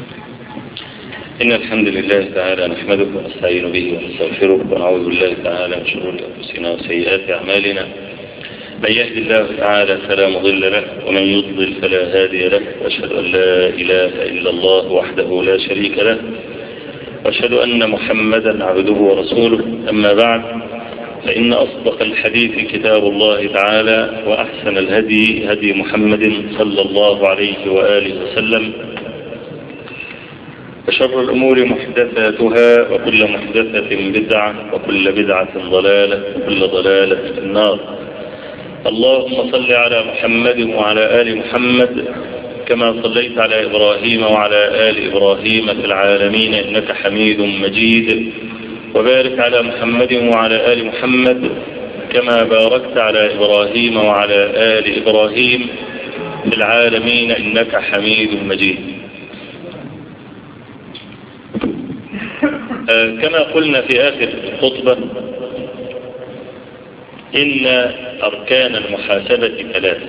إن الحمد لله تعالى نحمده ونستعين به ونستغفره ونعوذ بالله تعالى من شرور أنفسنا وسيئات أعمالنا من يهد الله تعالى فلا مضل له ومن يضلل فلا هادي له وأشهد أن لا إله إلا الله وحده لا شريك له وأشهد أن محمدا عبده ورسوله أما بعد فإن أصدق الحديث كتاب الله تعالى وأحسن الهدي هدي محمد صلى الله عليه وآله وسلم وشر الأمور محدثاتها وكل محدثة بدعة وكل بدعة ضلالة وكل ضلالة في النار اللهم صل على محمد وعلى آل محمد كما صليت على إبراهيم وعلى آل إبراهيم في العالمين إنك حميد مجيد وبارك على محمد وعلى آل محمد كما باركت على إبراهيم وعلى آل إبراهيم في العالمين إنك حميد مجيد آه كما قلنا في آخر الخطبة إن أركان المحاسبة ثلاثة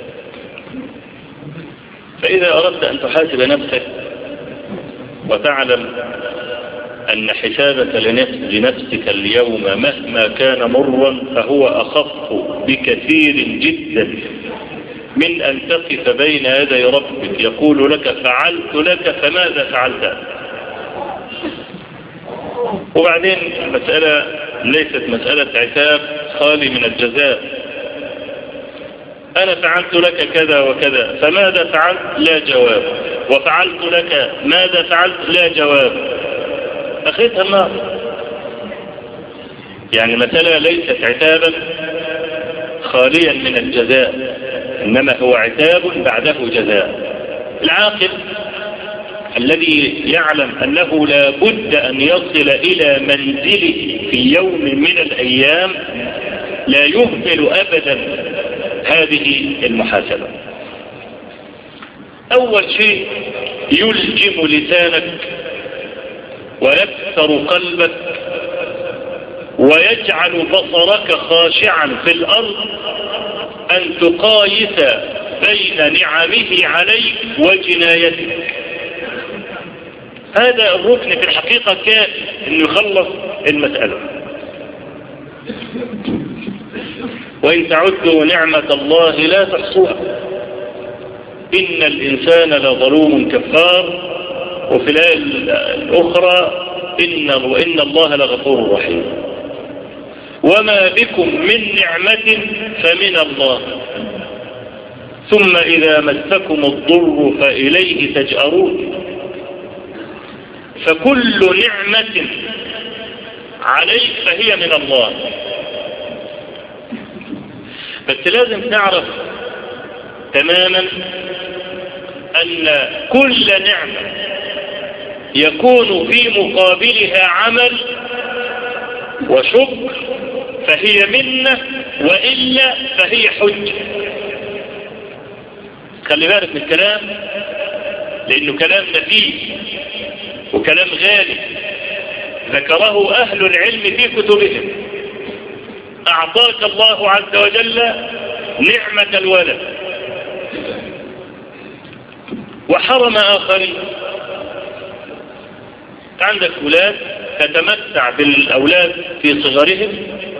فإذا أردت أن تحاسب نفسك وتعلم أن حسابك لنفسك اليوم مهما كان مرا فهو أخف بكثير جدا من أن تقف بين يدي ربك يقول لك فعلت لك فماذا فعلت وبعدين المسألة ليست مسألة عتاب خالي من الجزاء أنا فعلت لك كذا وكذا فماذا فعلت لا جواب وفعلت لك ماذا فعلت لا جواب أخذها النار يعني المسألة ليست عتابا خاليا من الجزاء إنما هو عتاب بعده جزاء العاقل الذي يعلم أنه لا بد أن يصل إلى منزله في يوم من الأيام لا يهمل أبدا هذه المحاسبة أول شيء يلجم لسانك ويكسر قلبك ويجعل بصرك خاشعا في الأرض أن تقايس بين نعمه عليك وجنايتك هذا الركن في الحقيقة كان انه يخلص المسألة وإن تعدوا نعمة الله لا تحصوها إن الإنسان لظلوم كفار وفي الآية الأخرى إن, وإن الله لغفور رحيم وما بكم من نعمة فمن الله ثم إذا مسكم الضر فإليه تجأرون فكل نعمة عليك فهي من الله بس لازم تعرف تماما أن كل نعمة يكون في مقابلها عمل وشكر فهي منة وإلا فهي حجة خلي بالك من الكلام لأنه كلام نفيس وكلام غالي ذكره أهل العلم في كتبهم أعطاك الله عز وجل نعمة الولد وحرم آخرين عندك أولاد تتمتع بالأولاد في صغرهم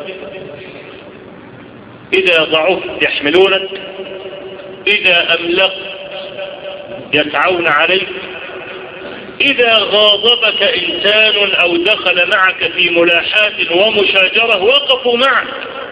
إذا ضعفت يحملونك إذا أملقت يسعون عليك إذا غاضبك إنسان أو دخل معك في ملاحاة ومشاجرة وقفوا معك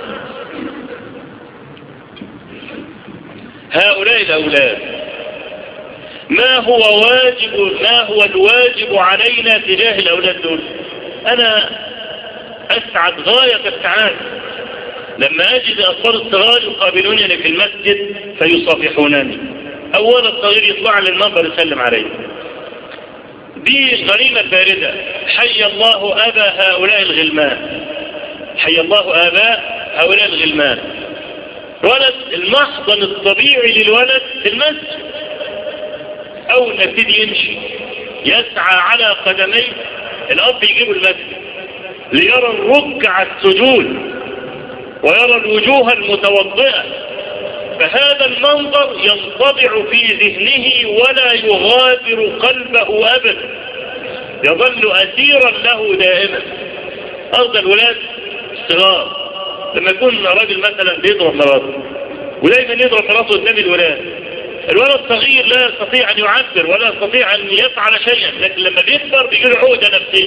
هؤلاء الأولاد ما هو واجب ما هو الواجب علينا تجاه الأولاد دول أنا أسعد غاية السعادة لما أجد أطفال الصغار يقابلونني في المسجد فيصافحونني أول الصغير يطلع للمنبر يسلم عليه دي الغريمة الباردة حي الله أبا هؤلاء الغلمان حي الله آباء هؤلاء الغلمان ولد المحضن الطبيعي للولد في المسجد أول ما يبتدي يمشي يسعى على قدميه الأب يجيبه المسجد ليرى الركع السجود ويرى الوجوه المتوضئة فهذا المنظر ينطبع في ذهنه ولا يغادر قلبه أبدا يظل أسيرا له دائما أرض الولاد الصغار لما يكون راجل مثلا بيضرب مراته ودايما يضرب مراته قدام الولاد الولد صغير لا يستطيع أن يعبر ولا يستطيع أن يفعل شيئا لكن لما بيكبر بيجي له عقدة نفسية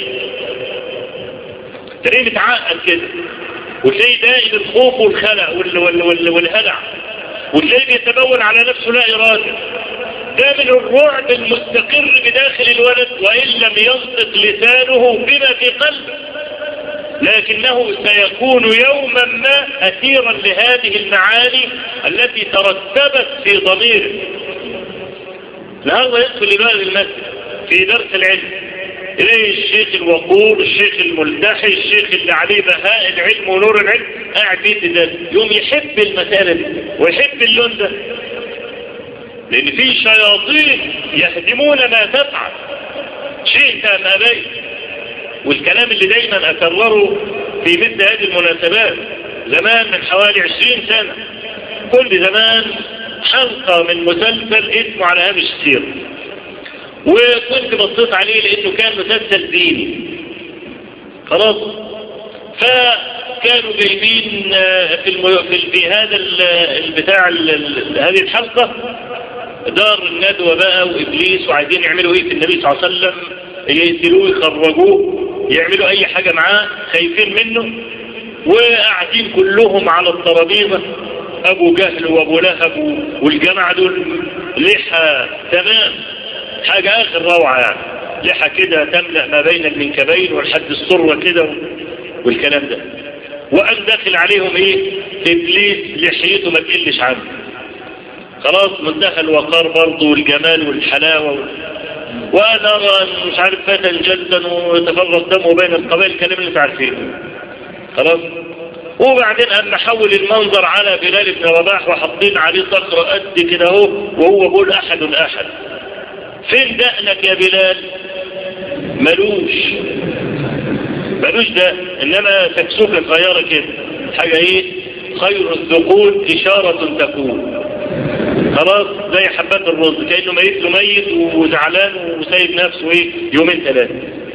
تلاقيه متعقد كده وتلاقيه دائم الخوف والخلع وال وال وال والهلع وتلاقيه بيتبول على نفسه لا إرادة ده من الرعب المستقر بداخل الولد وإن لم ينطق لسانه بما في قلبه لكنه سيكون يوما ما أثيرا لهذه المعاني التي ترتبت في ضميره النهارده يدخل الولد المسجد في درس العلم إليه الشيخ الوقور الشيخ الملتحي الشيخ اللي عليه بهاء العلم ونور العلم قاعد بيتدرس يوم يحب المسألة دي ويحب اللون ده لأن في شياطين يهدمون ما تفعل شئت أم أبيت والكلام اللي دايما أكرره في مثل هذه المناسبات زمان من حوالي عشرين سنة كل زمان حلقة من مسلسل اسمه على هامش السيرة وكنت بصيت عليه لأنه كان مسلسل ديني خلاص فكانوا جايبين في الم... في, في هذا البتاع هذه الحلقة دار الندوة بقى وإبليس وعايزين يعملوا إيه في النبي صلى الله عليه وسلم يقتلوه يخرجوه يعملوا أي حاجة معاه خايفين منه وقاعدين كلهم على الترابيزة أبو جهل وأبو لهب والجماعة دول لحى تمام حاجة آخر روعة يعني لحى كده تملأ ما بين المنكبين والحد السرة كده والكلام ده وقام داخل عليهم ايه ابليس لحيته ما تقلش عنه خلاص منتهى الوقار برضه والجمال والحلاوة وال... وانا ارى ان مش عارف فتى جدا ويتفرق دمه بين القبائل الكلام اللي انت عارفينه خلاص وبعدين قام نحول المنظر على بلال بن رباح وحاطين عليه صخرة قد كده اهو وهو بيقول احد احد فين دقنك يا بلال ملوش ملوش ده انما تكسوكة صغيرة كده حاجة ايه خير الذقول اشارة تكون خلاص زي حبات الرز كأنه ميت له ميت وزعلان وسايب نفسه ايه يومين ثلاثة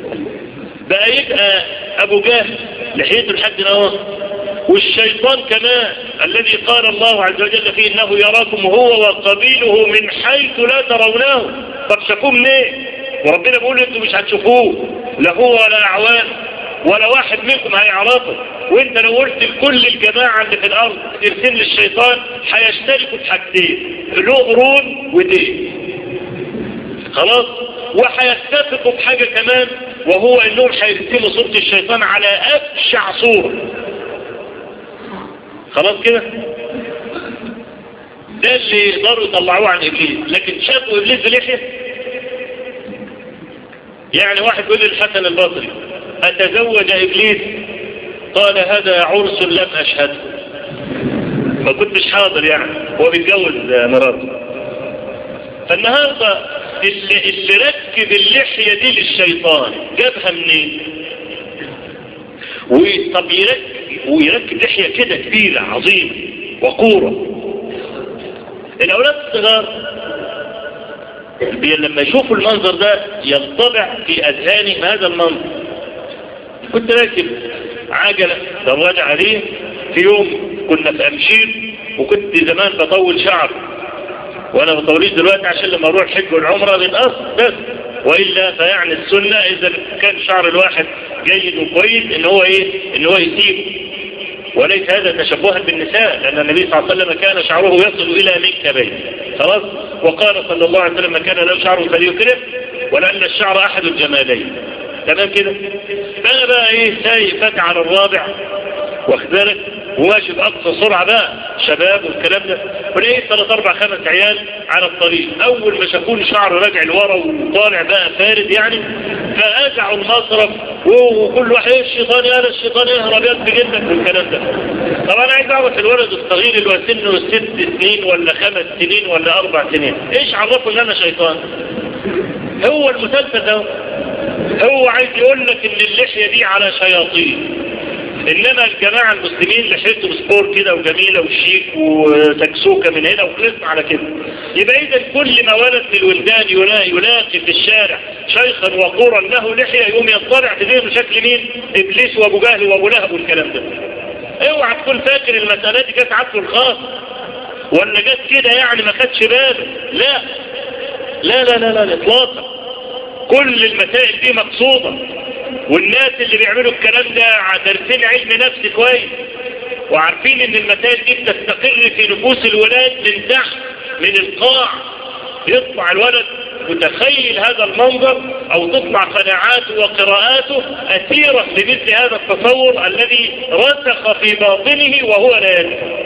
بقى يبقى ابو جهل لحيته لحد اهو والشيطان كمان الذي قال الله عز وجل فيه انه يراكم هو وقبيله من حيث لا ترونه طب شافوه منين وربنا بيقول انتوا مش هتشوفوه لا هو ولا اعوان ولا واحد منكم هيعرفه وانت لو قلت لكل الجماعة اللي في الارض ترسم للشيطان هيشتركوا في حاجتين له قرون ودين خلاص وهيتفقوا بحاجة كمان وهو انهم هيرسموا صورة الشيطان على ابشع صورة خلاص كده ده اللي يقدروا يطلعوه عن ابليس لكن شافوا ابليس بلحية يعني واحد يقول للحسن البصري أتزوج إبليس قال هذا عرس لم أشهده ما كنتش حاضر يعني هو بيتجوز مراته فالنهاردة اللي, اللي ركب اللحية دي للشيطان جابها منين طب يركب ويركب لحية كده كبيرة عظيمة وقورة الأولاد الصغار لما يشوفوا المنظر ده ينطبع في أذهانهم هذا المنظر كنت راكب عجلة دراجة عليه في يوم كنا في أمشير وكنت زمان بطول شعر وانا بطوليش دلوقتي عشان لما اروح الحج والعمرة بيتقص بس وإلا فيعني السنة إذا كان شعر الواحد جيد وكويس إن هو إيه إن هو يسيبه وليس هذا تشبها بالنساء لأن النبي صلى الله عليه وسلم كان شعره يصل إلى منكبيه خلاص وقال صلى الله عليه وسلم كان له شعر فليكرم ولأن الشعر أحد الجمالين تمام كده بقى بقى ايه سايق فاتح على الرابع واخد بالك وماشي بأقصى سرعة بقى شباب والكلام ده ولقيت ثلاث أربع خمس عيال على الطريق أول ما شافوني شعر راجع لورا وطالع بقى فارد يعني فأزعوا المصرف وكل واحد ايه الشيطان يا الشيطان يهرب يد جدك والكلام ده طبعا أنا عايز أعرف الولد الصغير اللي هو سنه ست سنين ولا خمس سنين ولا أربع سنين إيش عرفه إن أنا شيطان هو المسلسل ده هو عايز يقول لك ان اللحية دي على شياطين انما الجماعة المسلمين لحيتهم سبور كده وجميلة وشيك وتكسوكة من هنا وخلصنا على كده يبقى اذا كل ما ولد من الولدان يلاقي في الشارع شيخا وقورا له لحية يقوم يطلع في ذهنه شكل مين ابليس وابو جهل وابو لهب والكلام ده اوعى تكون فاكر المسألة دي جت عبده الخاص ولا جت كده يعني ما خدش باله لا لا لا لا لا اطلاقا كل المسائل دي مقصودة والناس اللي بيعملوا الكلام ده دارسين علم نفس كويس وعارفين ان المسائل دي بتستقر في نفوس الولاد من تحت من القاع يطلع الولد متخيل هذا المنظر او تطلع قناعاته وقراءاته اثيرة لمثل هذا التصور الذي رسخ في باطنه وهو لا يدري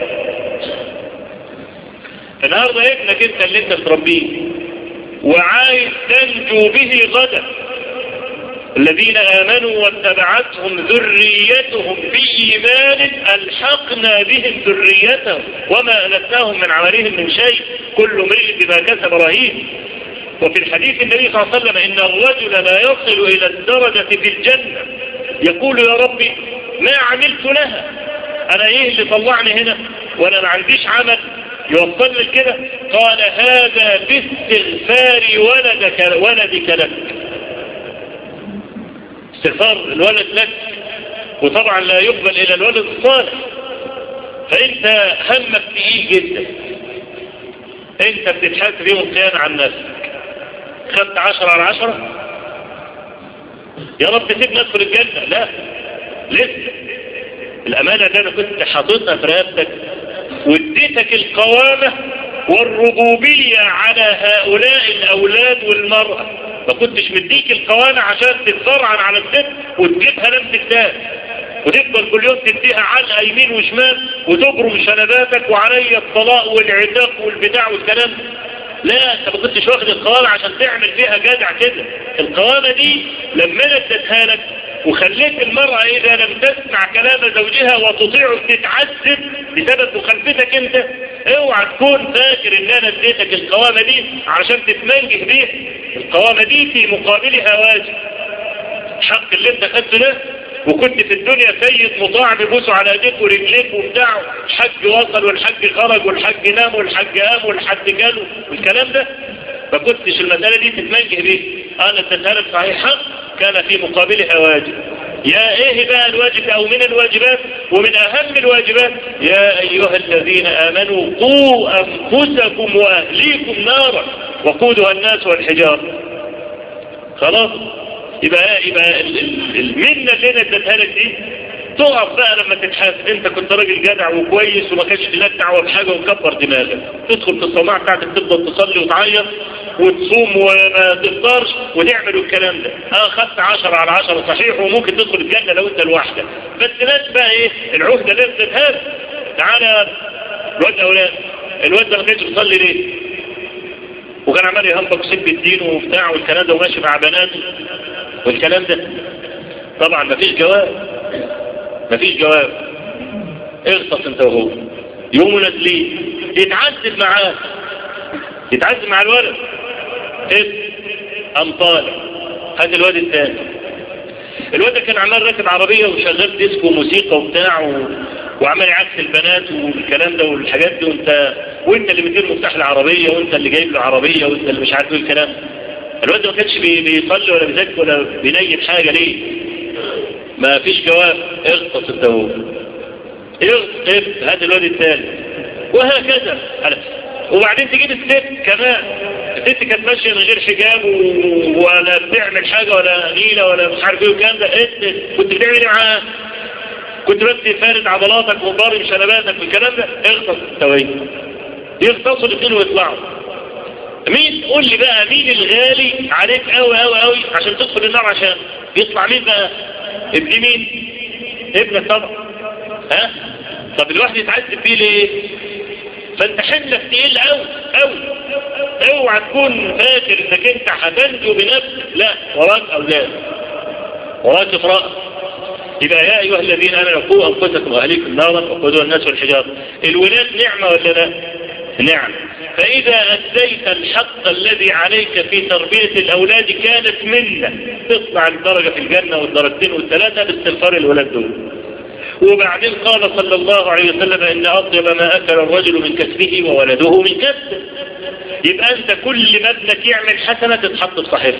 النهارده ابنك انت اللي انت تربيه وعايز تنجو به غدا الذين آمنوا واتبعتهم ذريتهم بإيمان ألحقنا بهم ذريتهم وما ألتناهم من عملهم من شيء كل امرئ بما كسب رهين وفي الحديث النبي صلى الله عليه وسلم إن الرجل لا يصل إلى الدرجة في الجنة يقول يا ربي ما عملت لها أنا إيه اللي طلعني هنا وأنا ما عنديش عمل يوصل كده قال هذا باستغفار ولدك ولدك لك استغفار الولد لك وطبعا لا يقبل الى الولد الصالح فانت همك تقيل جدا انت بتتحاسب يوم القيامة عن نفسك خدت عشرة على عشرة يا رب سيبني ادخل الجنة لا لسه الامانة اللي انا كنت حاططها في رقبتك واديتك القوامة والربوبية على هؤلاء الأولاد والمرأة ما كنتش مديك القوامة عشان تتفرعن على الست وتجيبها لم تكتاب وتفضل كل يوم تديها علقة يمين وشمال وتبرم شنباتك وعلي الطلاق والعتاق والبتاع والكلام لا انت ما كنتش واخد القوامة عشان تعمل فيها جدع كده القوامة دي لما انا اديتها لك وخليت المرأة إذا لم تسمع كلام زوجها وتطيعه تتعذب بسبب مخالفتك أنت اوعى تكون فاكر ان انا اديتك القوامة دي عشان تتمنجه بيها القوامة دي في مقابلها واجب الحق اللي انت خدته ده وكنت في الدنيا سيد مطاع بيبوسوا على ايديك ورجليك وبتاع الحج وصل والحج خرج والحج نام والحج قام والحج جاله والكلام ده ما كنتش المسألة دي تتمنجه بيه انا اديتها صحيحة كان في مقابلها واجب يا ايه بقى الواجب او من الواجبات ومن اهم الواجبات يا ايها الذين امنوا قوا انفسكم واهليكم نارا وقودها الناس والحجار خلاص يبقى يبقى المنة اللي انا اديتها لك دي تقف بقى لما تتحاسب انت كنت راجل جدع وكويس وما كانش لك دعوه بحاجه وكبر دماغك تدخل في الصومعه بتاعتك تفضل تصلي وتعيط وتصوم وما تفطرش وتعمل الكلام ده اه خدت 10 على 10 صحيح وممكن تدخل الجنه لو انت لوحدك بس ناس بقى ايه العهده اللي انت هذا تعالى الواد اولاد الواد ده ما كانش بيصلي ليه وكان عمال يهمبك سب الدين وبتاع والكلام ده وماشي مع بناته والكلام ده طبعا مفيش جواب مفيش جواب اغطس انت وهو يقوموا نازلين يتعذب معاه يتعذب مع الولد ايه قام طالع هات الواد الثاني الواد كان عمال راكب عربية وشغال ديسكو وموسيقى وبتاع و... وعمال يعكس البنات والكلام ده والحاجات دي وانت وانت اللي مدير مفتاح العربية وانت اللي جايب له عربية وانت اللي مش عارف ايه الكلام الواد ما كانش بيصلي ولا بيذاكر ولا بينيم حاجة ليه ما فيش جواب اغطس الدوام اغطس هات الواد الثاني وهكذا وبعدين تجيب الست كمان الست كانت ماشيه من غير حجاب و... ولا بتعمل حاجه ولا نيله ولا مش عارف ايه والكلام ده انت كنت بتعمل ايه معاها؟ كنت بس فارد عضلاتك وضارب شنباتك والكلام ده اغطس التوي يغطسوا الاثنين ويطلعوا مين قول لي بقى مين الغالي عليك قوي قوي قوي عشان تدخل النار عشان يطلع مين بقى ابن مين ابنك طبعا ها طب الواحد يتعذب فيه ليه فانت حملك تقيل قوي قوي اوعى تكون فاكر انك انت هتنجو بنفسك لا وراك اولاد وراك امرأة يبقى يا ايها الذين امنوا قوا انفسكم واهليكم نارا وقودها الناس والحجار الولاد نعمة ولا لا نعم فإذا أديت الحق الذي عليك في تربية الأولاد كانت منة تطلع الدرجة في الجنة والدرجتين والثلاثة باستغفار الولاد دول وبعدين قال صلى الله عليه وسلم إن أطيب ما أكل الرجل من كسبه وولده من كسبه يبقى أنت كل ما ابنك يعمل حسنة تتحط في صحيفتك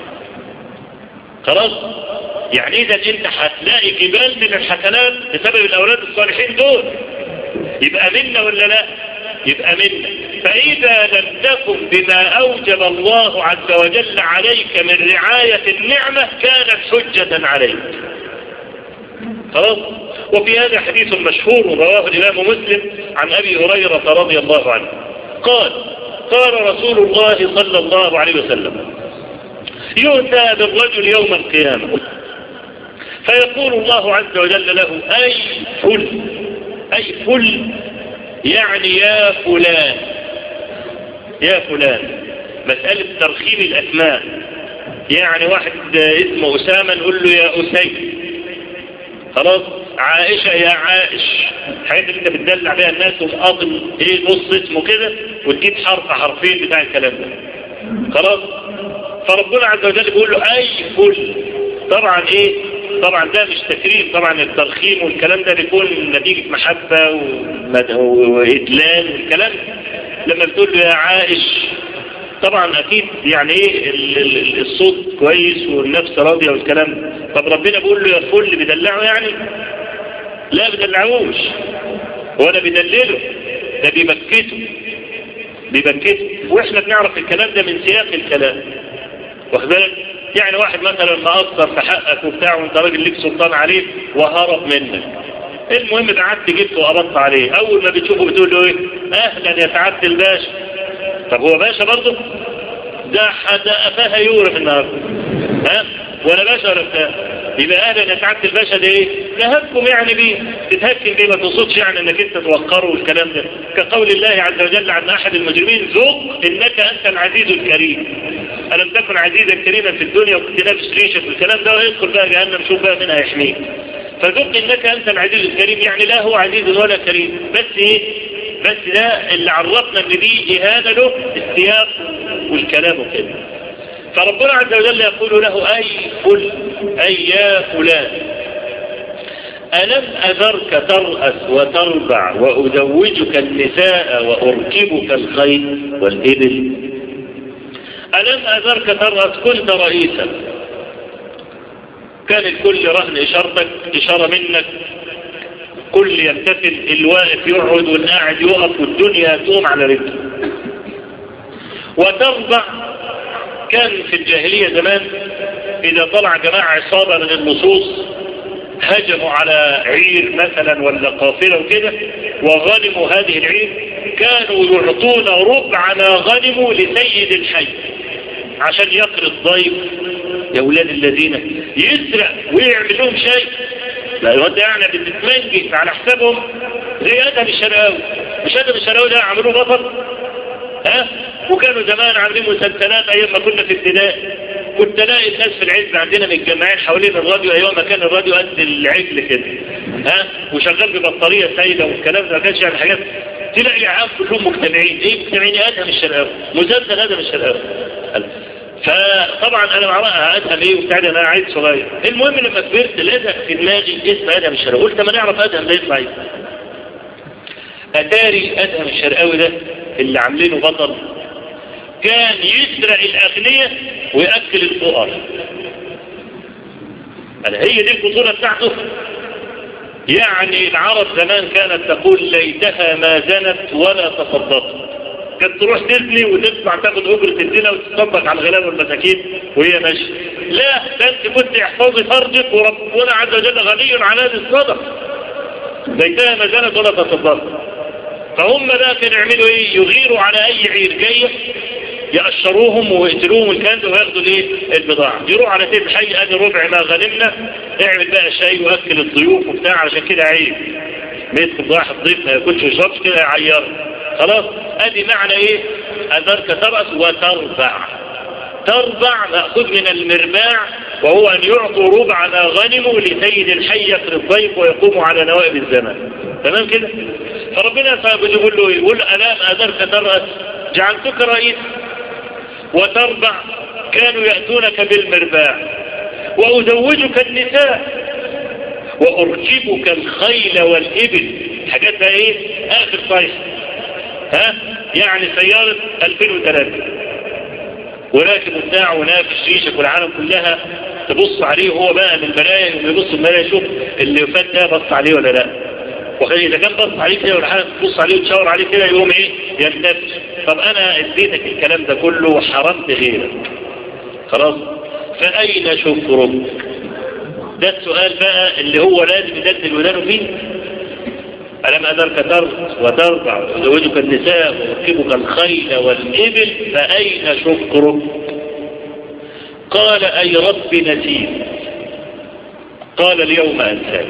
خلاص يعني إذا أنت هتلاقي جبال من الحسنات بسبب الأولاد الصالحين دول يبقى منا ولا لا يبقى منا فإذا لم تكن بما أوجب الله عز وجل عليك من رعاية النعمة كانت حجة عليك خلاص وفي هذا حديث مشهور رواه الإمام مسلم عن أبي هريرة رضي الله عنه قال قال رسول الله صلى الله عليه وسلم يؤتى بالرجل يوم القيامة فيقول الله عز وجل له أي فل أي فل يعني يا فلان يا فلان مسألة ترخيم الأسماء يعني واحد اسمه أسامة نقول له يا أسيد خلاص عائشة يا عائش حاجات اللي انت بتدلع بيها الناس وتقاضي ايه نص اسمه كده وتجيب حرف حرفين بتاع الكلام ده خلاص فربنا عز وجل بيقول له اي فل طبعا ايه طبعا ده مش تكريم طبعا الترخيم والكلام ده بيكون نتيجة محبة وإدلال والكلام لما بتقول له يا عائش طبعا اكيد يعني ايه الصوت كويس والنفس راضية والكلام طب ربنا بيقول له يا فل بيدلعه يعني لا بيدلعوش ولا بيدلله ده بيبكته بيبكته واحنا بنعرف الكلام ده من سياق الكلام واخد بالك يعني واحد مثلا مقصر في حقك وبتاع وانت راجل ليك سلطان عليه وهرب منك المهم قعدت جبته وقبضت عليه اول ما بتشوفه بتقول له ايه اهلا يا سعاده الباشا طب هو باشا برضه ده حدا افاها يورف النهارده ها ولا باشا ولا بتاع يبقى اهلا يا سعاده الباشا ده ايه تهكم يعني بيه تتهكم بيه ما تقصدش يعني انك انت توقره والكلام ده كقول الله عز وجل عن احد المجرمين ذوق انك انت العزيز الكريم الم تكن عزيزا كريما في الدنيا وكنت لابس ريشك والكلام ده ويدخل بقى جهنم شوف بقى منها يحميك فذوق انك انت العزيز الكريم يعني لا هو عزيز ولا كريم بس ايه بس ده اللي عرفنا ان دي اهانه له السياق والكلام وكده فربنا عز وجل يقول له اي فل اي يا فلان ألم أذرك ترأس وتربع وأزوجك النساء وأركبك الخيل والإبل ألم أذرك ترأس كنت رئيسا كان الكل رهن إشارتك إشارة منك كل يمتثل الواقف يقعد والقاعد يقف والدنيا تقوم على رجله وترضع كان في الجاهلية زمان إذا طلع جماعة عصابة من اللصوص هجموا على عير مثلا ولا قافلة وكده وغنموا هذه العير كانوا يعطون ربع ما غنموا لسيد الحي عشان يقري الضيف يا ولاد الذين يسرق ويعمل لهم شيء لا انت يعني بتتمنجد على حسابهم زي ادهم الشرقاوي مش ادهم الشرقاوي ده عملوه بطل ها وكانوا زمان عاملين مسلسلات ايام ما كنا في ابتدائي كنت الاقي الناس في العزب عندنا متجمعين حوالين الراديو ايام ما كان الراديو قد العجل كده ها وشغال ببطاريه سايده والكلام ده ما كانش يعني حاجات تلاقي عام كلهم مجتمعين ايه مجتمعين ادهم الشرقاوي مسلسل ادهم الشرقاوي فطبعا انا معرفة ادهم ايه وبتاع انا عيل صغير المهم لما كبرت لقيتها في دماغي اسم ادهم الشرقاوي قلت ما نعرف ادهم ده يطلع ايه اتاري ادهم الشرقاوي ده اللي عاملينه بطل كان يسرق الاغنياء ويأكل الفقراء هي دي البطولة بتاعته يعني العرب زمان كانت تقول ليتها ما زنت ولا تصدقت كانت تروح تزني وتطلع تاخد اجرة الزنا وتطبق على الغلابة والمساكين وهي ماشية لا ده انت كنت احفظي فرجك وربنا عز وجل غني عن هذه الصدق ليتها ما زنت ولا تصدقت فهم بقى كانوا يعملوا ايه يغيروا على اي عير جايه يقشروهم ويقتلوهم والكلام ده وياخدوا الايه البضاعه يروح على سيد الحي ادي ربع ما غنمنا اعمل بقى شاي واكل الضيوف وبتاع علشان كده عيب ما يدخل واحد ضيف ما ياكلش ويشربش كده يعير خلاص ادي معنى ايه اذرك ترأس وتربع تربع مأخوذ من المرباع وهو أن يعطوا ربع ما غنموا لسيد الحي يقري الضيف ويقوم على نوائب الزمان تمام كده فربنا يقول له يقول ألام أذرك ترأس جعلتك رئيس وتربع كانوا يأتونك بالمرباع وأزوجك النساء وأركبك الخيل والإبل حاجات بقى إيه آخر صيحة ها يعني سيارة 2003 وراكب وبتاع ونافش ريشك والعالم كلها تبص عليه وهو بقى من المرايا يوم يبص المرايا يشوف اللي فات ده بص عليه ولا لا وخلي اذا كان بص عليه كده ولا حاجه تبص عليه وتشاور عليه كده يقوم ايه ينتفش طب انا اديتك الكلام ده كله وحرمت غيرك خلاص فاين شكرك ده السؤال بقى اللي هو لازم يدلل ودانه فيه ألم أدرك ترد وترضع وزوجك النساء ويركبك الخيل والإبل فأين شكرك قال أي رب نسيت قال اليوم أنساك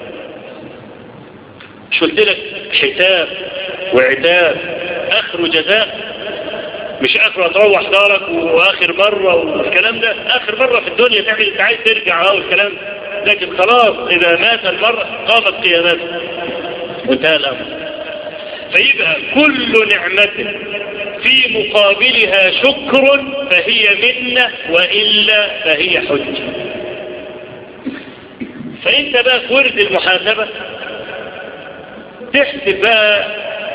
مش قلت لك حساب وعتاب آخر جزاء مش آخر تروح دارك وآخر مرة والكلام ده آخر مرة في الدنيا تعمل انت عايز ترجع اه والكلام ده لكن خلاص إذا مات المرء قامت قيامته وانتهى الأمر فيبقى كل نعمة في مقابلها شكر فهي منة وإلا فهي حجة فانت بقى في ورد المحاسبة تحسب بقى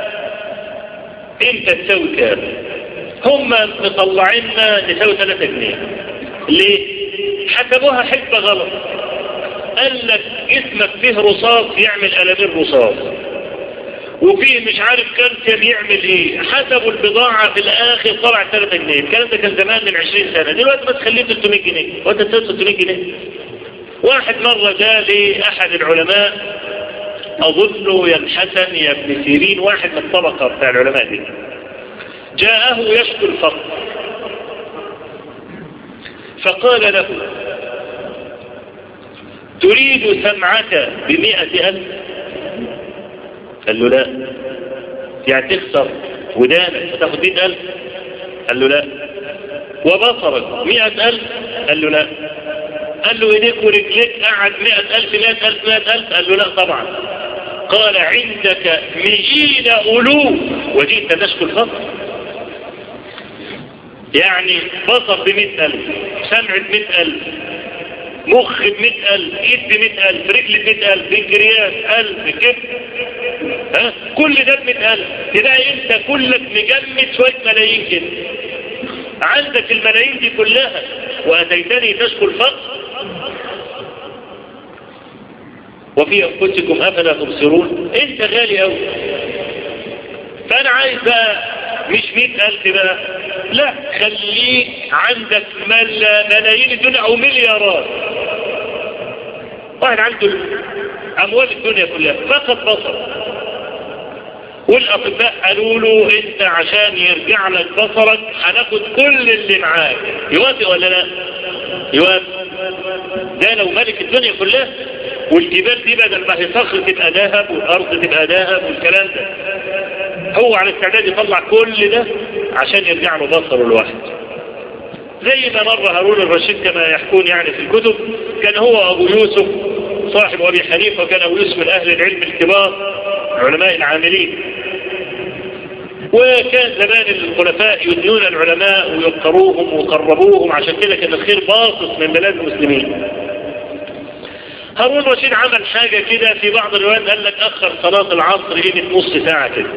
انت تساوي كام هم مطلعيننا نساوي 3 جنيه ليه حسبوها حسبة غلط قال لك اسمك فيه رصاص يعمل قلمين رصاص وفيه مش عارف كالسيوم يعمل ايه حسبوا البضاعة في الاخر طلع 3 جنيه الكلام ده كان زمان من 20 سنة دلوقتي بس خليه 300 جنيه وانت تساوي 600 جنيه واحد مرة جاء لي احد العلماء اظنه يا الحسن يا ابن سيرين واحد من الطبقة بتاع العلماء دي جاءه يشكو الفقر فقال له تريد سمعك بمئة ألف قال له لا يعني تخسر ودانك تاخد مئة ألف قال له لا وبصرك مئة ألف قال له لا قال له ايديك ورجليك قعد مئة ألف مئة ألف مئة ألف قال له لا طبعا قال عندك مئين ألوف وجئت تشكو الفقر يعني بصر بمئة ألف سمع بمئة ألف مخ بمئة ألف إيد بمئة ألف رجل بمئة ألف بنكرياس ألف كده ها كل ده بمئة ألف تلاقي أنت كلك مجمد شوية ملايين كده عندك الملايين دي كلها وأتيتني تشكو الفقر وفي أنفسكم أفلا تبصرون أنت غالي أوي فأنا عايز بقى مش مئة ألف بقى لا خليك عندك مل ملايين الدنيا أو مليارات واحد عنده أموال الدنيا كلها فقط بصر والأطباء قالوا له أنت عشان يرجع لك بصرك هناخد كل اللي معاك يوافق ولا لا؟ يوافق ده لو ملك الدنيا كلها والجبال دي بدل ما هي صخر تبقى ذهب والأرض تبقى ذهب والكلام ده هو على استعداد يطلع كل ده عشان يرجع له بصره لوحده زي ما مر هارون الرشيد كما يحكون يعني في الكتب كان هو أبو يوسف صاحب أبي حنيفة وكان أبو يوسف من أهل العلم الكبار علماء العاملين وكان زمان الخلفاء يدنون العلماء ويقروهم وقربوهم عشان كده كان الخير باصص من بلاد المسلمين هارون الرشيد عمل حاجة كده في بعض الروايات قال لك أخر صلاة العصر قيمة نص ساعة كده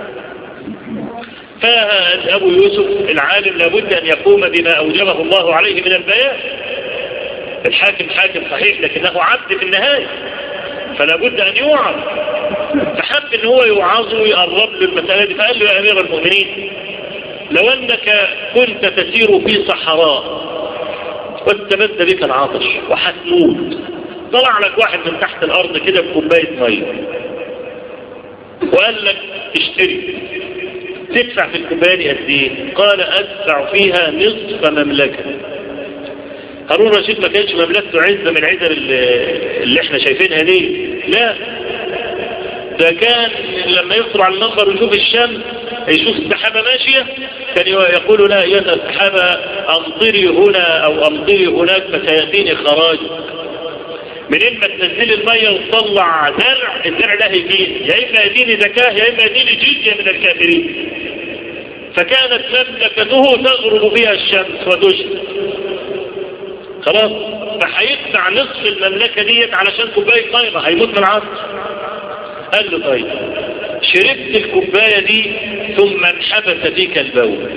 فأبو يوسف العالم لابد أن يقوم بما أوجبه الله عليه من البيان الحاكم حاكم صحيح لكنه عبد في النهاية فلا بد أن يوعظ فحب أن هو يوعظه ويقرب له المسألة دي فقال له يا أمير المؤمنين لو أنك كنت تسير في صحراء واستمد بك العطش وحتموت طلع لك واحد من تحت الأرض كده بكوباية مية وقال لك اشتري تدفع في الكوباية دي قد ايه؟ قال أدفع فيها نصف مملكة هارون رشيد ما كانش مملكته عزة من عزة اللي احنا شايفينها دي لا ده كان لما يخطر على المنبر ويشوف الشمس يشوف السحابة ماشية كان يقول لا أيها السحابة أمطري هنا أو أمطري هناك فسيأتيني خراج منين ما تنزل المية وتطلع زرع الزرع ده هيجيني يا إما يديني زكاة يا إما يديني جزية من الكافرين فكانت مملكته تغرب فيها الشمس وتشرق خلاص ده هيدفع نصف المملكة ديت علشان كوباية مية هيموت من العطش قال له طيب شربت الكوباية دي ثم انحبس فيك البول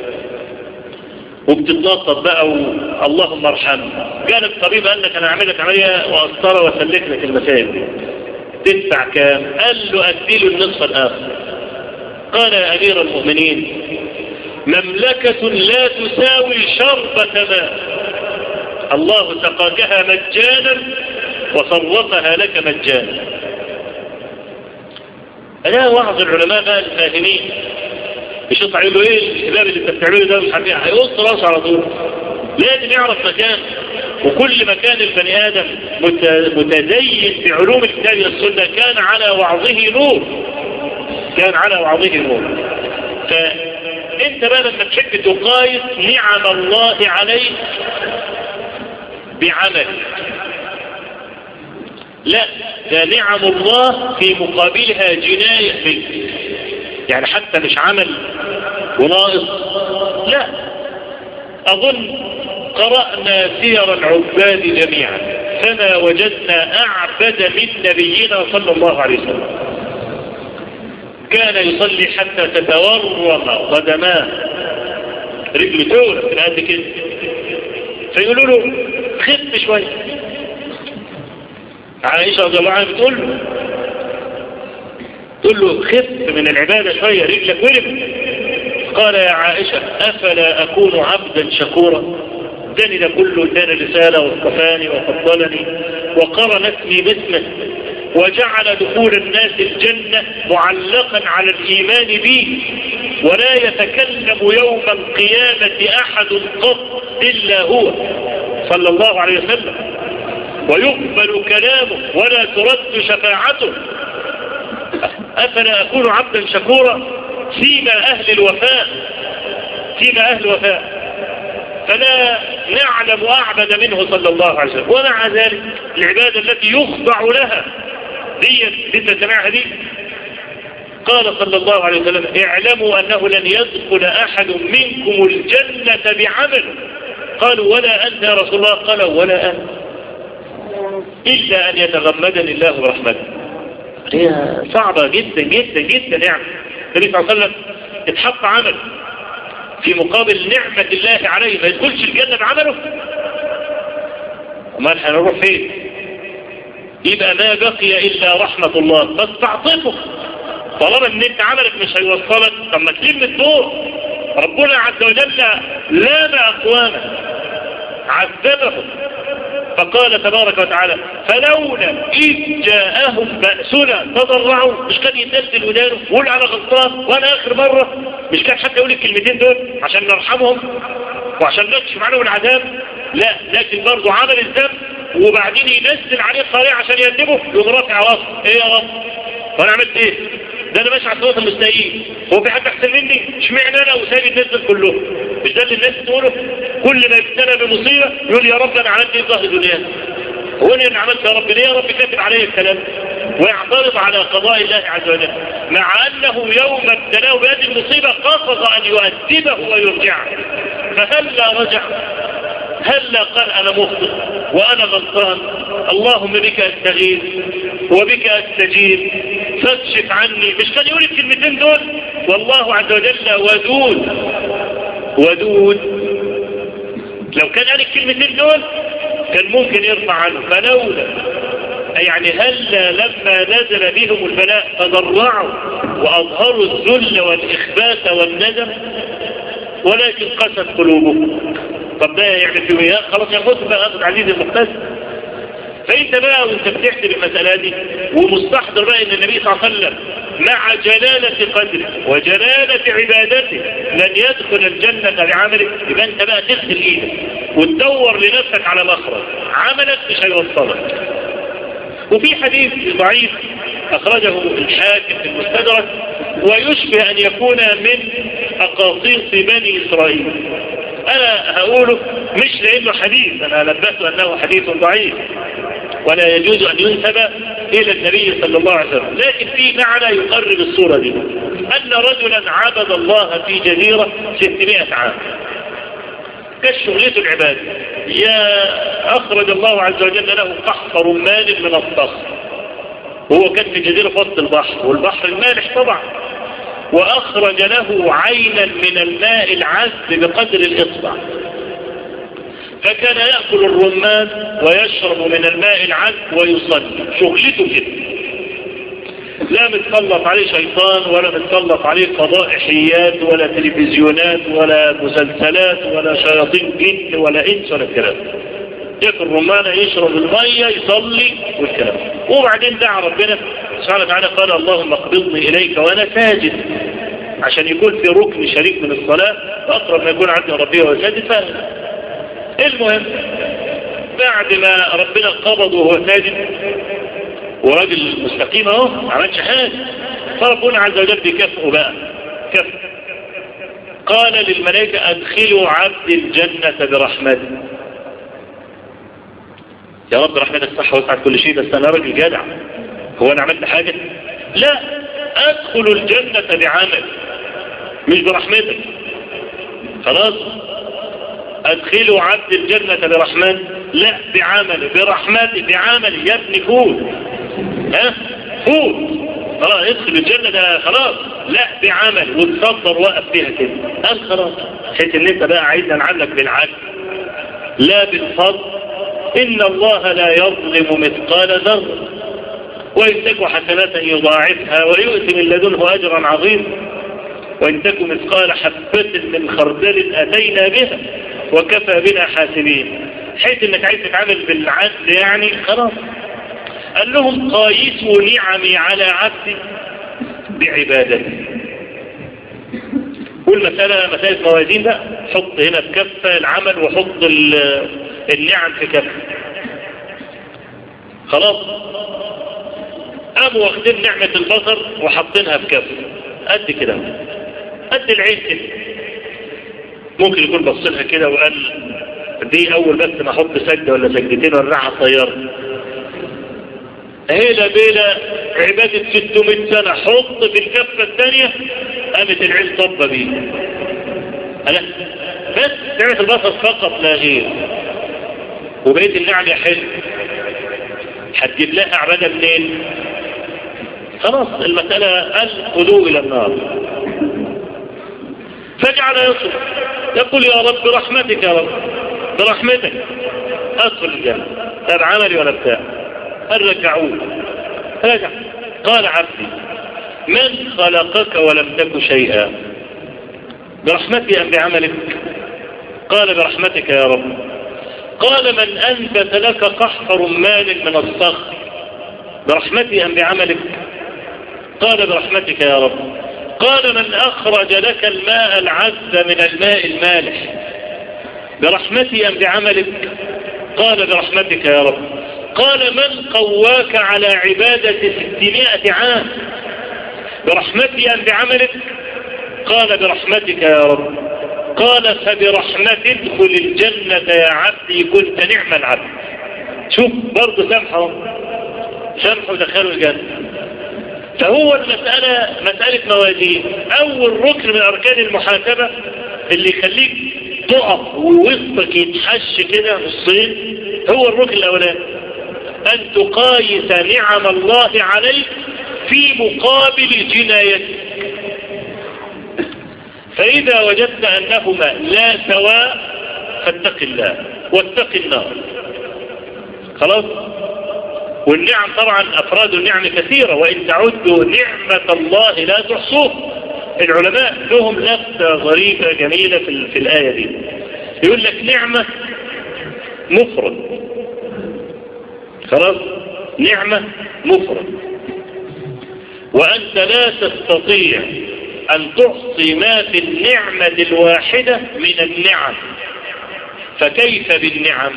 وبتتنطط بقى و... اللهم ارحمنا قال الطبيب قال لك انا هعمل لك عمليه واسطره واسلك لك المسائل تدفع كام؟ قال له اديله النصف الاخر قال يا امير المؤمنين مملكة لا تساوي شربة ماء الله سقاكها مجانا وصرفها لك مجانا لا وعظ العلماء بقى الفاهمين مش يطلع يقول له ايه الكتاب اللي انت بتعمله ده مش عارف ايه هيقص راسه على طول لازم يعرف مكان وكل ما كان البني ادم متزين بعلوم الكتاب والسنه كان على وعظه نور كان على وعظه نور فانت بقى لما تحب تقايس نعم الله عليك بعمل لا ده نعم الله في مقابلها جناية منك يعني حتى مش عمل وناقص لا أظن قرأنا سير العباد جميعا فما وجدنا أعبد من نبينا صلى الله عليه وسلم كان يصلي حتى تتورم قدماه رجل تورة في قد كده فيقولوا له خف شوية عائشة رضي الله عنها بتقول له تقول له خف من العبادة شوية رجلك ولم قال يا عائشة أفلا أكون عبدا شكورا اداني ده كله اداني رسالة واصطفاني وفضلني وقرن اسمي باسمه وجعل دخول الناس الجنة معلقا على الإيمان به ولا يتكلم يوم القيامة أحد قط إلا هو صلى الله عليه وسلم ويقبل كلامه ولا ترد شفاعته أفلا أكون عبدا شكورا فيما أهل الوفاء فيما أهل الوفاء فلا نعلم أعبد منه صلى الله عليه وسلم ومع ذلك العبادة التي يخضع لها دي انت سمعها دي قال صلى الله عليه وسلم اعلموا أنه لن يدخل أحد منكم الجنة بعمل قالوا ولا أنت يا رسول الله قال ولا أنت إلا أن يتغمدني الله برحمته هي صعبة جدا جدا جدا يعني النبي صلى الله عليه وسلم اتحط عمل في مقابل نعمة الله عليه ما يدخلش الجنة بعمله امال هنروح فين يبقى ما بقي إلا رحمة الله بس تعطفه طالما ان انت عملك مش هيوصلك طب ما تلم الدور ربنا عز وجل لام أقواما عذبهم فقال تبارك وتعالى فلولا إذ جاءهم بأسنا تضرعوا مش كان يتنزل ودانه ويقول على غلطان وانا آخر مرة مش كان حتى يقول الكلمتين دول عشان نرحمهم وعشان نكشف عنهم العذاب لا لكن برضه عمل الذنب وبعدين ينزل عليه الطريق عشان يأدبه يقوم رافع راسه ايه يا رب وانا عملت ايه ده انا ماشي على صوت المستقيم هو في حد احسن مني اشمعنى انا وسايب الناس دول كلهم مش ده اللي الناس تقوله كل ما يبتلى بمصيبه يقول يا رب انا عملت ايه في ظهر دنيا هو انا اللي عملت يا رب ليه يا رب كاتب علي الكلام ويعترض على قضاء الله عز وجل مع انه يوم ابتلاه بهذه المصيبه قصد ان يؤدبه ويرجعه فهلا رجع هلا قال انا مخطئ وانا غلطان اللهم بك استغيث وبك استجيب فاكشف عني مش كان يقول الكلمتين دول والله عز وجل ودود ودود لو كان قال الكلمتين دول كان ممكن يرفع عنه فلولا يعني هلا لما نزل بهم البلاء تضرعوا واظهروا الذل والاخبات والندم ولكن قست قلوبهم طب ده يعمل فيه ايه خلاص ياخد بقى اخذ عزيز المقتصد فانت بقى وانت بتحسب المسألة دي ومستحضر بقى ان النبي صلى الله عليه وسلم مع جلالة قدره وجلالة عبادته لن يدخل الجنة بعملك يبقى انت بقى تغسل ايدك وتدور لنفسك على مخرج عملك مش هيوصلك وفي حديث ضعيف اخرجه الحاكم في المستدرك ويشبه ان يكون من اقاصيص بني اسرائيل انا هقوله مش لانه حديث انا لبست انه حديث ضعيف ولا يجوز ان ينسب الى النبي صلى الله عليه وسلم لكن في معنى يقرب الصورة دي ان رجلا عبد الله في جزيرة 600 عام كانت شغلته العبادة يا أخرج الله عز وجل له قحط رمان من الصخر وهو كان في جزيرة في وسط البحر والبحر المالح طبعا وأخرج له عينا من الماء العذب بقدر الإصبع فكان يأكل الرمان ويشرب من الماء العذب ويصلي شغلته كده لا متسلط عليه شيطان ولا متسلط عليه فضائحيات ولا تلفزيونات ولا مسلسلات ولا شياطين جن ولا انس ولا الكلام ياكل رمانه يشرب الميه يصلي والكلام وبعدين دعا ربنا سبحانه وتعالى قال اللهم اقبضني اليك وانا ساجد عشان يكون في ركن شريك من الصلاه اقرب ما يكون عبد ربي وهو ساجد المهم بعد ما ربنا قبضه وهو ساجد وراجل مستقيم اهو ما عملش حاجه فربنا عز وجل بكفه بقى كف قال للملائكة ادخلوا عبد الجنة برحمته يا رب رحمتك صح وسعت كل شيء بس انا راجل جدع هو انا عملت حاجة لا ادخل الجنة بعمل مش برحمتك خلاص ادخلوا عبد الجنة برحمته لا بعمل برحمته بعمل يا ابني فوت ها فوت خلاص ادخل الجنة ده خلاص لا بعمل وتصدر وقف فيها كده قال خلاص حيث ان انت بقى عايزنا نعلق بالعدل لا بالفضل ان الله لا يظلم مثقال ذره وان تك حسنة يضاعفها ويؤتي من لدنه اجرا عظيما وان تك مثقال حبة من خردل اتينا بها وكفى بنا حاسبين حيث انك عايز تتعامل بالعدل يعني خلاص قال لهم قايسوا نعمي على عبدي بعبادتي والمسألة مسألة موازين بقى حط هنا في كفة العمل وحط النعم في كفة خلاص قاموا واخدين نعمة البصر وحاطينها في كفة قد كده قد العين كده ممكن يكون بص لها كده وقال دي اول بس ما احط سجده ولا سجدتين ولا طياره هيلا بيلا عبادة 600 سنة حط في الكفة الثانية قامت العين طبة بيه أنا بس نعمة البصر فقط لا غير وبقيت النعم حلو هتجيب لها عبادة منين خلاص المسألة قال خذوه إلى النار فجعل يصل يقول يا رب برحمتك يا رب برحمتك أدخل الجنة لا بعملي ولا بتاع قال رجعوه رجع قال عبدي من خلقك ولم تك شيئا برحمتي أم بعملك قال برحمتك يا رب قال من أنبت لك قحف رمان من الصخر برحمتي أم بعملك قال برحمتك يا رب قال من أخرج لك الماء العذب من الماء المالح برحمتي أم بعملك قال برحمتك يا رب قال من قواك على عبادة ستمائة عام برحمتي أم بعملك قال برحمتك يا رب قال فبرحمتي ادخل الجنة يا عبدي كنت نعم العبد شوف برضه سامحه سامحه دخلوا الجنة فهو المسألة مسألة موازين أول ركن من أركان المحاسبة اللي يخليك تقف ووسطك يتحش كده نصين هو الركن الأولاني أن تقايس نعم الله عليك في مقابل جنايتك فإذا وجدت أنهما لا سواء فاتق الله واتق النار خلاص والنعم طبعا أفراد النعم كثيرة وإن تعدوا نعمة الله لا تحصوه العلماء لهم لفتة غريبة جميلة في, في الآية دي يقول لك نعمة مفرد خلاص نعمة مفرد وأنت لا تستطيع أن تحصي ما في النعمة الواحدة من النعم فكيف بالنعم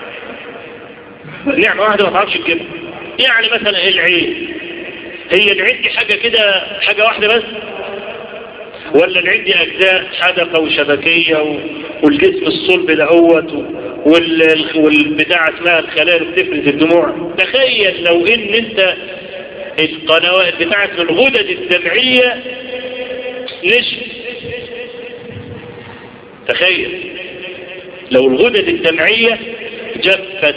نعمة واحدة ما تعرفش تجيبها يعني مثلا العين هي العين دي حاجة كده حاجة واحدة بس ولا العين دي أجزاء حدقة وشبكية والجسم الصلب دهوت والبتاع اسمها الخلايا اللي بتفرز الدموع تخيل لو ان انت القنوات بتاعت الغدد الدمعية نشف تخيل لو الغدد الدمعية جفت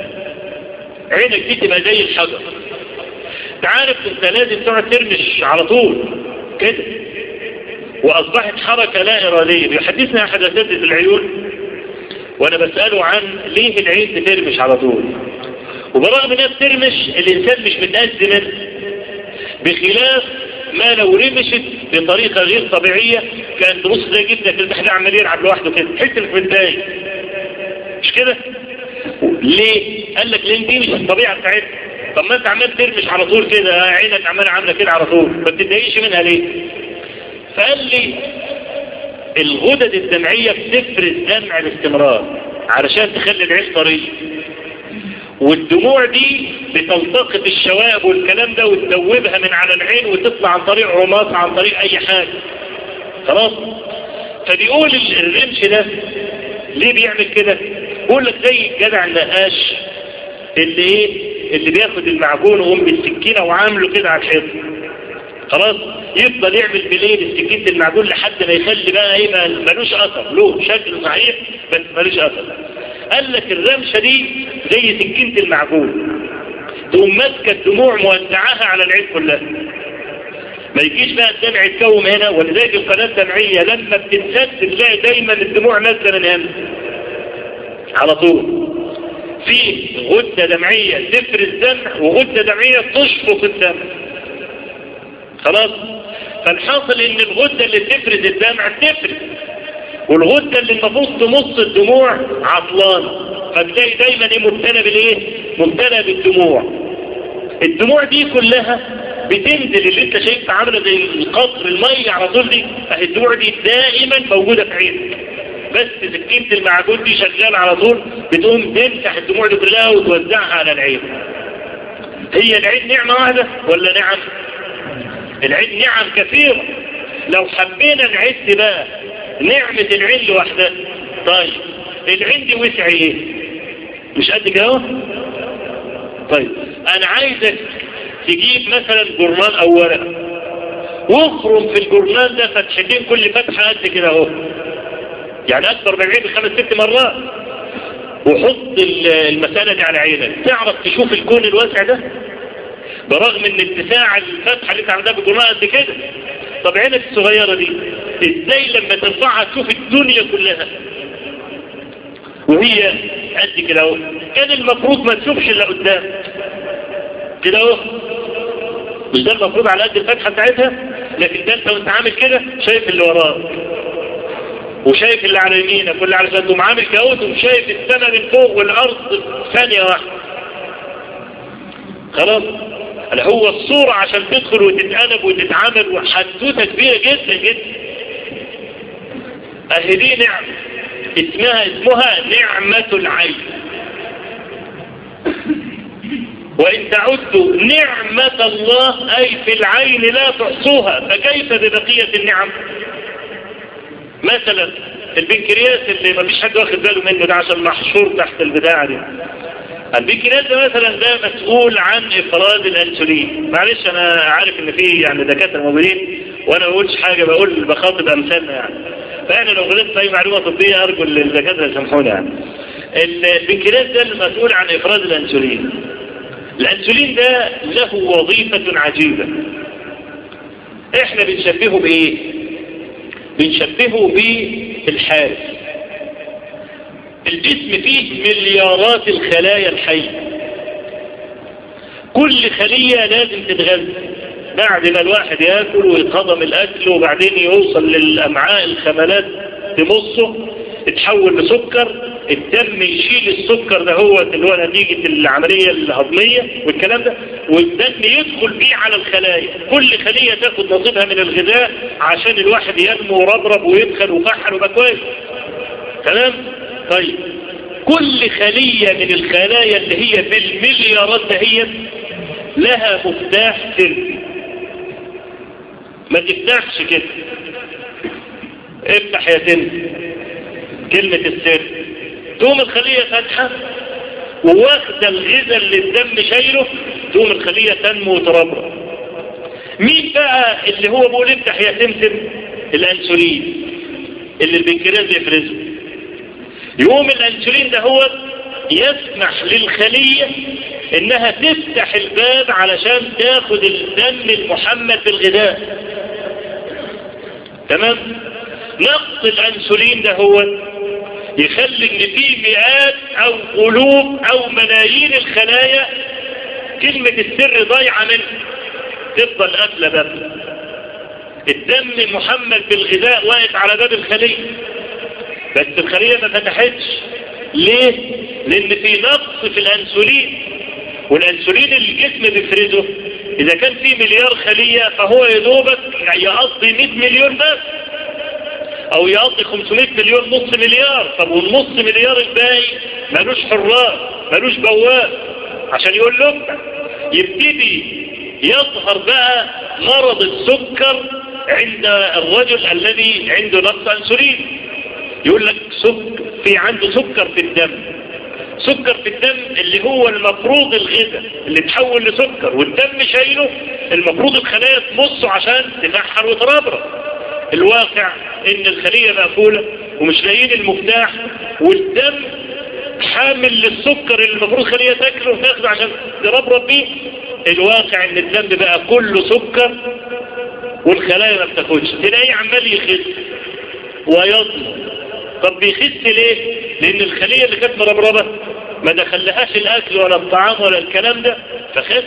عينك دي تبقى زي الحجر تعرف انت لازم تقعد ترمش على طول كده واصبحت حركة لا ارادية بيحدثنا احد اساتذة العيون وانا بسأله عن ليه العين بترمش على طول وبرغم انها بترمش الانسان مش متأزم بخلاف ما لو رمشت بطريقة غير طبيعية كان تبص زي جدا كده تحت عمال يلعب لوحده كده تحس انك متضايق مش كده ليه قال لك لان دي مش الطبيعة بتاعتها طب ما انت عمال ترمش على طول كده عينك عمال عامله كده على طول ما بتتضايقش منها ليه فقال لي الغدد الدمعية بتفرز دمع باستمرار علشان تخلي العين طرية والدموع دي بتلتقط الشوائب والكلام ده وتدوبها من على العين وتطلع عن طريق عماص عن طريق اي حاجة خلاص فبيقول الرمش ده ليه بيعمل كده بيقول لك زي الجدع النقاش اللي ايه اللي بياخد المعجون ويقوم بالسكينة وعامله كده على الحيط خلاص يفضل يعمل بليل السكينة المعجون لحد ما يخلي بقى ايه ملوش اثر له شكل صحيح بس ملوش اثر قال لك الرمشة دي زي سكينة المعجون تقوم ماسكة الدموع موزعاها على العين كلها ما يجيش بقى الدمع يتكوم هنا ولذلك القناة الدمعية لما بتتسد تلاقي دايما الدموع نازلة من هنا على طول في غدة دمعية تفرز دمع وغدة دمعية تشفط الدمع خلاص فالحاصل ان الغدة اللي تفرز الدمع تفرز والغدة اللي المفروض تمص الدموع عطلانة فتلاقي دايما ايه مبتلى بالايه مبتلى بالدموع الدموع دي كلها بتنزل اللي انت شايفها عامله زي القطر الميه على طول دي اهي الدموع دي دائما موجوده في عينك بس سكينه المعجون دي شغاله على طول بتقوم تمسح الدموع دي كلها وتوزعها على العين هي العين نعمه واحده ولا نعم العين نعم كثيره لو حبينا نعد بقى نعمه العين لوحدها طيب العين دي وسع ايه مش قد كده اهو طيب انا عايزك تجيب مثلا جرنان او ورقه واخرم في الجرنان ده فتحتين كل فتحه قد كده اهو يعني اكثر من عين خمس ست مرات وحط المسألة دي على عينك تعرف تشوف الكون الواسع ده برغم ان اتساع الفتحة اللي انت عملها بالجرنان قد كده طب عينك الصغيرة دي ازاي لما ترفعها تشوف الدنيا كلها وهي قد كده اهو كان المفروض ما تشوفش اللي قدام كده اهو مش ده المفروض على قد الفتحة بتاعتها لكن ده انت وانت عامل كده شايف اللي وراك وشايف اللي على يمينك واللي على شمالك عامل كاوت وشايف السماء من فوق والارض ثانية واحدة خلاص هو الصورة عشان تدخل وتتقلب وتتعامل وحدوتة كبيرة جدا جدا اهي دي نعمة اسمها اسمها نعمة العين وإن تعدوا نعمة الله أي في العين لا تحصوها فكيف ببقية النعم مثلا البنكرياس اللي ما فيش حد واخد باله منه ده عشان محشور تحت البتاعة دي البنكرياس ده مثلا ده مسؤول عن افراز الانسولين معلش انا عارف ان في يعني دكاتره موجودين وانا ما بقولش حاجه بقول بخاطب امثالنا يعني فانا لو غلطت اي معلومه طبيه ارجو الدكاتره يسامحوني يعني البنكرياس ده المسؤول عن افراز الانسولين الانسولين ده له وظيفه عجيبه احنا بنشبهه بايه بنشبهه بالحارس الجسم فيه مليارات الخلايا الحية كل خلية لازم تتغذى بعد ما الواحد ياكل ويتهضم الاكل وبعدين يوصل للامعاء الخملات تمصه تتحول لسكر الدم يشيل السكر ده هو اللي هو نتيجة العملية الهضمية والكلام ده والدم يدخل بيه على الخلايا كل خلية تاخد نصيبها من الغذاء عشان الواحد ينمو وربرب ويدخل وفحل وبقى كويس تمام طيب كل خلية من الخلايا اللي هي بالمليارات دهيت لها مفتاح سري ما تفتحش كده افتح يا سن كلمة السر تقوم الخلية فاتحة وواخدة الغذاء اللي الدم شايله تقوم الخلية تنمو وتربرب مين بقى اللي هو بيقول افتح يا سمسم الانسولين اللي البنكرياس يفرزه يقوم الانسولين ده هو يسمح للخلية انها تفتح الباب علشان تاخد الدم المحمد بالغذاء تمام نقص الانسولين ده هو يخلي ان في مئات او قلوب او ملايين الخلايا كلمة السر ضايعة منه تفضل قافلة باب الدم محمد بالغذاء واقف على باب الخلية بس الخلية ما فتحتش ليه؟ لان في نقص في الانسولين والانسولين اللي الجسم بيفرزه اذا كان في مليار خلية فهو يدوبك يقضي 100 مليون بس او يقضي 500 مليون نص مليار طب والنص مليار الباقي ملوش حراس ملوش بواب عشان يقول له يبتدي يظهر بقى مرض السكر عند الرجل الذي عنده نقص انسولين يقول لك سكر في عنده سكر في الدم سكر في الدم اللي هو المفروض الغذاء اللي تحول لسكر والدم شايله المفروض الخلايا تمصه عشان تفحر وتربرب الواقع ان الخلية مقفولة ومش لاقيين المفتاح والدم حامل للسكر اللي المفروض خلية تاكله تاخده عشان تربرب بيه الواقع ان الدم بقى كله سكر والخلايا ما بتاخدش تلاقيه عمال يخس ويظلم طب بيخس ليه لان الخلية اللي كانت مربربة ما دخلهاش الاكل ولا الطعام ولا الكلام ده فخس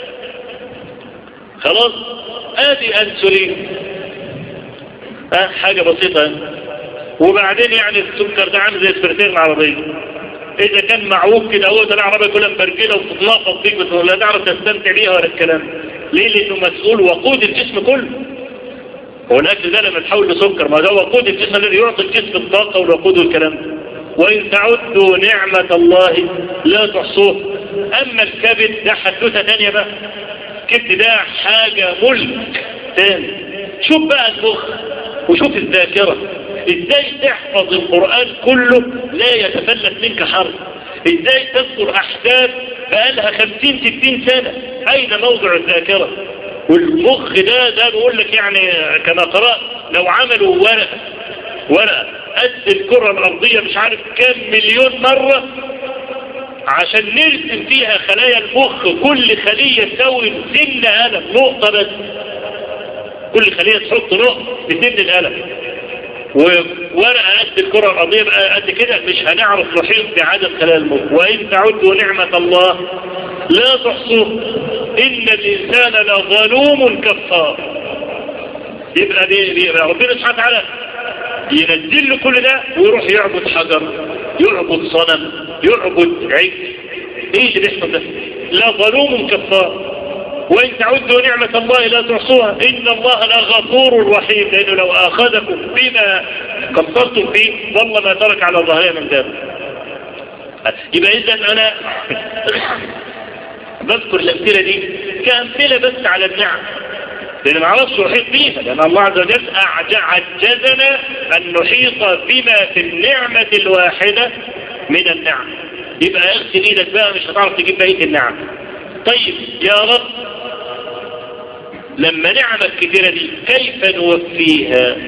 خلاص ادي انسولين اه حاجة بسيطة وبعدين يعني السكر ده عامل زي السبرتين العربية اذا كان معوج كده هو ده العربية كلها مبرجلة وتتناقض بيك بس لا تعرف تستمتع بيها ولا الكلام ليه لانه مسؤول وقود الجسم كله هو الاكل ده لما تحول لسكر ما ده وقود الجسم الذي يعطي الجسم الطاقة والوقود والكلام ده وإن تعدوا نعمة الله لا تحصوه أما الكبد ده حدوثة تانية بقى الكبد ده حاجة ملك تاني شوف بقى المخ وشوف الذاكرة ازاي تحفظ القرآن كله لا يتفلت منك حرف ازاي تذكر أحداث بقالها خمسين ستين سنة أين موضع الذاكرة والمخ ده ده بقول لك يعني كما قرأت لو عملوا ورقة ورقة قد الكرة الأرضية مش عارف كام مليون مرة عشان نرسم فيها خلايا المخ كل خلية تساوي سن قلم نقطة بس كل خلية تحط نقطة بسن القلم وورقة قد الكرة الأرضية بقى قد كده مش هنعرف نحيط بعدد خلايا المخ وإن تعدوا نعمة الله لا تحصوه إن الإنسان لظلوم كفار يبقى دي, دي ربنا سبحانه وتعالى ينزل له كل ده ويروح يعبد حجر يعبد صنم يعبد عجل ايه اللي بيحصل ده لا ظلوم كفار وإن تعدوا نعمة الله لا تحصوها إن الله لغفور رحيم لأنه لو أخذكم بما قصرتم فيه والله ما ترك على ظهرها من دابة يبقى إذا أنا بذكر الأمثلة دي كأمثلة بس على النعم لأن ما عرفش نحيط بيها لأن الله عز وجل عجزنا أن نحيط بما في النعمة الواحدة من النعم يبقى اغسل ايدك بقى مش هتعرف تجيب بقية النعم طيب يا رب لما نعمة كثيرة دي كيف نوفيها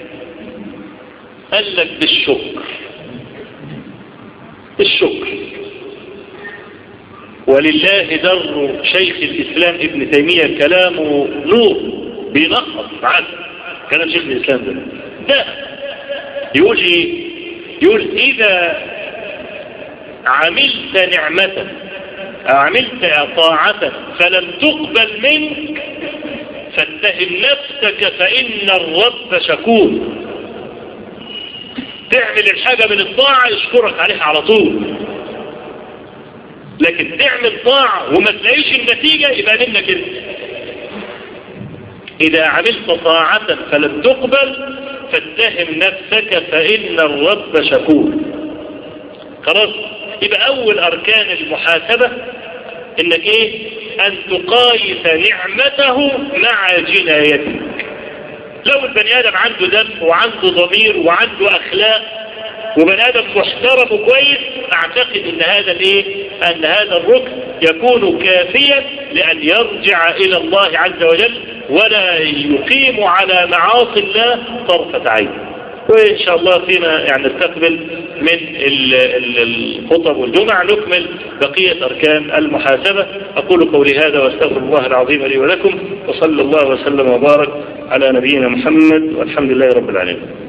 قال لك بالشكر بالشكر ولله در شيخ الإسلام ابن تيمية كلامه نور بينقص عاد كلام شيخ الإسلام ده ده يقول ايه يقول إذا عملت نعمة عملت طاعة فلم تقبل منك فاتهم نفسك فإن الرب شكور تعمل الحاجة من الطاعة يشكرك عليها على طول لكن تعمل طاعة وما تلاقيش النتيجة يبقى منك انت إذا عملت طاعة فلم تقبل فاتهم نفسك فإن الرب شكور خلاص يبقى أول أركان المحاسبة إنك إيه أن تقايس نعمته مع جنايتك لو البني آدم عنده ذنب وعنده ضمير وعنده أخلاق وبني آدم محترم وكويس أعتقد أن هذا الإيه أن هذا الركن يكون كافيا لأن يرجع إلى الله عز وجل ولا يقيم على معاصي الله طرفة عين وإن شاء الله فيما يعني نستقبل من الخطب والجمع نكمل بقية أركان المحاسبة أقول قولي هذا واستغفر الله العظيم لي ولكم وصلى الله وسلم وبارك على نبينا محمد والحمد لله رب العالمين